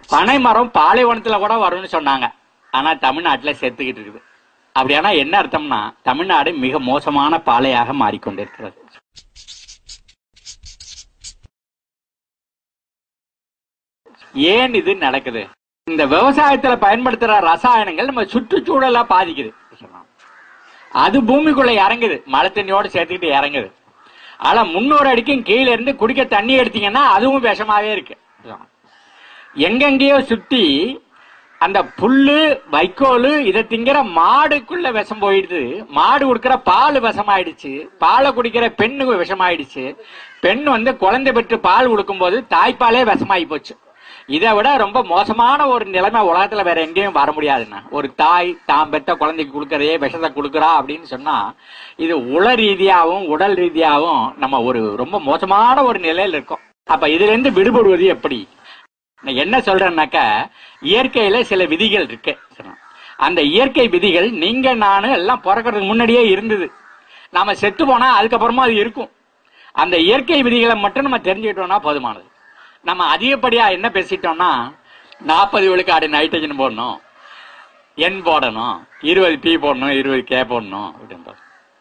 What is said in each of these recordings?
பனை மரம் பாலைவனத்துல கூட வரும்னு சொன்னாங்க ஆனா தமிழ்நாட்டுல செத்துக்கிட்டு இருக்குது அப்படியானா என்ன அர்த்தம்னா தமிழ்நாடு மிக மோசமான பாலையாக மாறிக்கொண்டிருக்கிறது ஏன் இது நடக்குது இந்த விவசாயத்துல பயன்படுத்துற ரசாயனங்கள் நம்ம சுற்றுச்சூழலா பாதிக்குது அது பூமிக்குள்ள இறங்குது மழை தண்ணியோட சேர்த்துக்கிட்டு இறங்குது ஆனா முன்னூறு அடிக்கும் கீழே இருந்து குடிக்க தண்ணி எடுத்தீங்கன்னா அதுவும் விஷமாவே இருக்கு எங்கெங்கேயோ சுத்தி அந்த புல்லு வைக்கோல் இதை திங்கிற மாடுக்குள்ள விஷம் போயிடுது மாடு கொடுக்கிற பால் விஷமாயிடுச்சு பாலை குடிக்கிற பெண்ணு விஷமாயிடுச்சு பெண் வந்து குழந்தை பெற்று பால் கொடுக்கும்போது தாய்ப்பாலே விஷமாயி போச்சு இதை விட ரொம்ப மோசமான ஒரு நிலைமை உலகத்துல வேற எங்கேயும் வர முடியாதுண்ணா ஒரு தாய் தாம் பெற்ற குழந்தைக்கு கொடுக்கறதே விஷத்தை கொடுக்குறா அப்படின்னு சொன்னா இது உள ரீதியாகவும் உடல் ரீதியாகவும் நம்ம ஒரு ரொம்ப மோசமான ஒரு நிலையில இருக்கோம் அப்ப இதுல இருந்து விடுபடுவது எப்படி நான் என்ன சொல்றேன்னாக்கா இயற்கையில சில விதிகள் இருக்கு அந்த இயற்கை விதிகள் நீங்க நானு எல்லாம் பிறக்கிறதுக்கு முன்னாடியே இருந்தது நாம செத்து போனா அதுக்கப்புறமா அது இருக்கும் அந்த இயற்கை விதிகளை மட்டும் நம்ம தெரிஞ்சுக்கிட்டோம்னா போதுமானது நம்ம அதிகப்படியா என்ன பேசிட்டோம்னா நாற்பது விழுக்காடு நைட்ரஜன் போடணும் என் போடணும் இருபது பி போடணும் இருபது கே போடணும் அப்படின்ற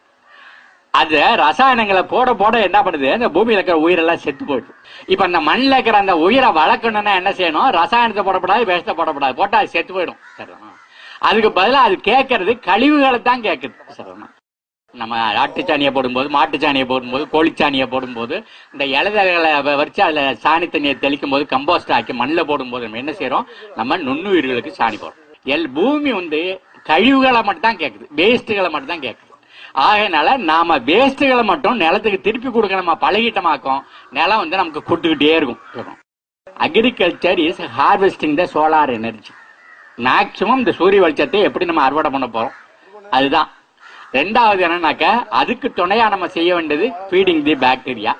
அது ரசாயனங்களை போட போட என்ன பண்ணுது அந்த பூமியில இருக்கிற உயிரெல்லாம் செத்து போயிடுது இப்ப அந்த மண்ணில் இருக்கிற அந்த உயிரை வளர்க்கணும்னா என்ன செய்யணும் ரசாயனத்தை போடக்கூடாது விஷத்தை போடக்கூடாது போட்டா அது செத்து போயிடும் சரிதானா அதுக்கு பதிலா அது கேட்கறது கழிவுகளை தான் கேட்குது சரிதானா நம்ம ஆட்டுச்சாணியை போடும்போது மாட்டுச்சாணியை போடும்போது கோழிச்சாணியை போடும்போது இந்த இலைதகளை வச்சு அதுல சாணி தண்ணியை தெளிக்கும் போது கம்போஸ்ட் ஆக்கி மண்ணில் போடும்போது நம்ம என்ன செய்யறோம் நம்ம நுண்ணுயிர்களுக்கு சாணி போடுறோம் எல் பூமி வந்து கழிவுகளை மட்டும் தான் கேட்குது வேஸ்ட்டுகளை மட்டும் தான் கேட்குது ஆகையினால நாம வேஸ்ட்டுகளை மட்டும் நிலத்துக்கு திருப்பி கொடுக்க நம்ம பழகிட்டமாக்கோம் நிலம் வந்து நமக்கு கொடுத்துக்கிட்டே இருக்கும் agriculture is harvesting the solar energy maximum இந்த சூரிய வெளிச்சத்தை எப்படி நம்ம அறுவடை பண்ண போறோம் அதுதான் ரெண்டாவது என்னன்னாக்க அதுக்கு துணையா நம்ம செய்ய வேண்டியது ஃபீடிங் தி பாக்டீரியா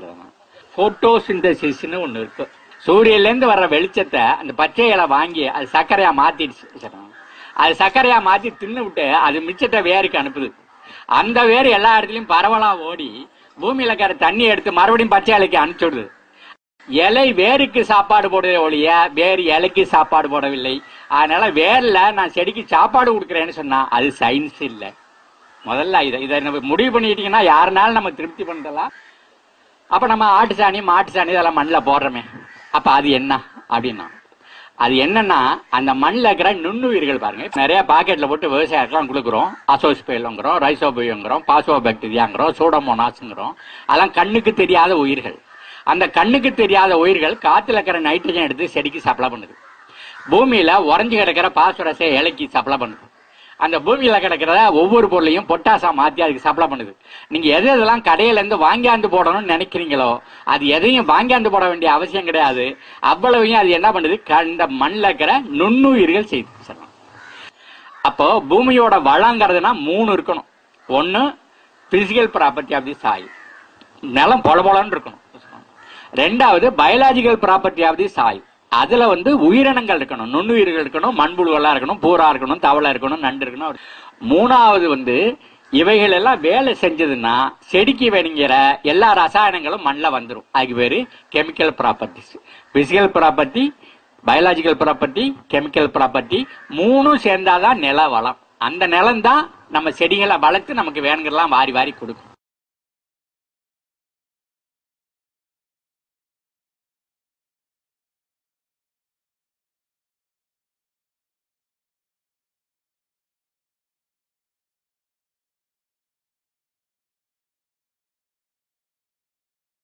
போட்டோசிந்தசிஸ்னு ஒண்ணு இருக்கு சூரியன்ல இருந்து வர்ற வெளிச்சத்தை அந்த பச்சை இலை வாங்கி அது சர்க்கரையா மாத்திடுச்சு சரிங்களா? அது சர்க்கரையா மாத்தி தின்னு விட்டு அது மிச்சத்தை வேருக்கு அனுப்புது அந்த வேர் எல்லா இடத்துலயும் பரவலா ஓடி பூமியில இருக்கிற தண்ணி எடுத்து மறுபடியும் பச்சை இலைக்கு அனுப்பிச்சுடுது இலை வேருக்கு சாப்பாடு போடுதே ஒழிய வேர் இலைக்கு சாப்பாடு போடவில்லை அதனால வேர்ல நான் செடிக்கு சாப்பாடு கொடுக்குறேன்னு சொன்னா அது சயின்ஸ் இல்லை முதல்ல இதை இதை நம்ம முடிவு பண்ணிட்டீங்கன்னா யாருனாலும் நம்ம திருப்தி பண்ணலாம் அப்ப நம்ம ஆட்டு சாணி மாட்டு சாணி இதெல்லாம் மண்ணில் போடுறோமே அப்ப அது என்ன அப்படின்னா அது என்னன்னா அந்த மண்ணில் இருக்கிற நுண்ணுயிர்கள் பாருங்க நிறைய பாக்கெட்ல போட்டு விவசாயத்துலாம் கொடுக்குறோம் அசோஸ்பேலுங்கிறோம் ரைசோபியோங்கிறோம் பாசோ பாக்டீரியாங்கிறோம் சூடமோனாஸுங்கிறோம் அதெல்லாம் கண்ணுக்கு தெரியாத உயிர்கள் அந்த கண்ணுக்கு தெரியாத உயிர்கள் காத்துல இருக்கிற நைட்ரஜன் எடுத்து செடிக்கு சப்ளை பண்ணுது பூமியில உறைஞ்சு கிடக்கிற பாஸ்பரஸை இலைக்கு சப்ளை பண்ணுது அந்த பூமியில கிடக்கிற ஒவ்வொரு பொருளையும் பொட்டாசா மாத்தி அதுக்கு சப்ளை பண்ணுது நீங்க எது எதெல்லாம் கடையில இருந்து வாங்கியாந்து போடணும்னு நினைக்கிறீங்களோ அது எதையும் வாங்கியாந்து போட வேண்டிய அவசியம் கிடையாது அவ்வளவையும் அது என்ன பண்ணுது க- இந்த மண்ணில் இருக்கிற நுண்ணுயிர்கள் செய்து சொல்லலாம் அப்போ பூமியோட வளங்கிறதுனா மூணு இருக்கணும் ஒன்னு physical property of the soil நிலம் பொல பொலன்னு இருக்கணும் ரெண்டாவது biological property of the soil அதுல வந்து உயிரினங்கள் இருக்கணும் நுண்ணுயிர்கள் இருக்கணும் மண்புழுவெல்லாம் இருக்கணும் பூரா இருக்கணும் தவளை இருக்கணும் நண்டு இருக்கணும் மூணாவது வந்து இவைகள் எல்லாம் வேலை செஞ்சதுன்னா செடிக்கு வேணுங்கிற எல்லா ரசாயனங்களும் மண்ணில் வந்துடும் அதுக்கு பேரு chemical properties physical property biological property chemical property மூணும் சேர்ந்தாதான் நில வளம் அந்த நிலம் தான் நம்ம செடிகளை வளர்த்து நமக்கு வேணுங்கிறலாம் வாரி வாரி கொடுக்கும்